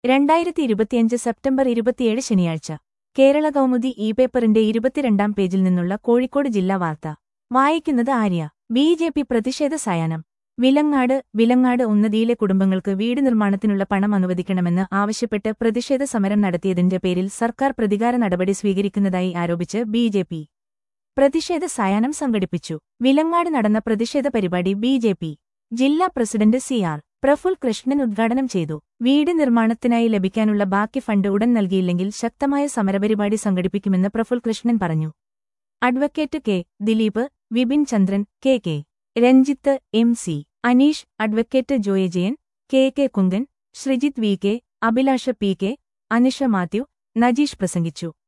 രണ്ടായിരത്തി ഇരുപത്തിയഞ്ച് സെപ്റ്റംബർ ഇരുപത്തിയേഴ് ശനിയാഴ്ച കേരള കൗമുദി ഇ പേപ്പറിന്റെ ഇരുപത്തിരണ്ടാം പേജിൽ നിന്നുള്ള കോഴിക്കോട് ജില്ലാ വാർത്ത വായിക്കുന്നത് ആര്യ ബി ജെ പി പ്രതിഷേധ സായാഹ്നം വിലങ്ങാട് വിലങ്ങാട് ഉന്നതിയിലെ കുടുംബങ്ങൾക്ക് വീട് നിർമ്മാണത്തിനുള്ള പണം അനുവദിക്കണമെന്ന് ആവശ്യപ്പെട്ട് പ്രതിഷേധ സമരം നടത്തിയതിന്റെ പേരിൽ സർക്കാർ പ്രതികാര നടപടി സ്വീകരിക്കുന്നതായി ആരോപിച്ച് ബി ജെ പി പ്രതിഷേധ സായാഹ്നം സംഘടിപ്പിച്ചു വിലങ്ങാട് നടന്ന പ്രതിഷേധ പരിപാടി ബി ജെ പി ജില്ലാ president C R Praful Krishnan ഉദ്ഘാടനം ചെയ്തു വീട് നിർമ്മാണത്തിനായി ലഭിക്കാനുള്ള ബാക്കി ഫണ്ട് ഉടൻ നൽകിയില്ലെങ്കിൽ ശക്തമായ സമരപരിപാടി സംഘടിപ്പിക്കുമെന്ന് പ്രഫുൽ കൃഷ്ണൻ പറഞ്ഞു advocate K Dileep Vipin Chandran K K Ranjith M C Aneesh advocate Joyajayan K K Kunkan Sreejith V K Abhilasha P K Anisha Mathew Najeesh പ്രസംഗിച്ചു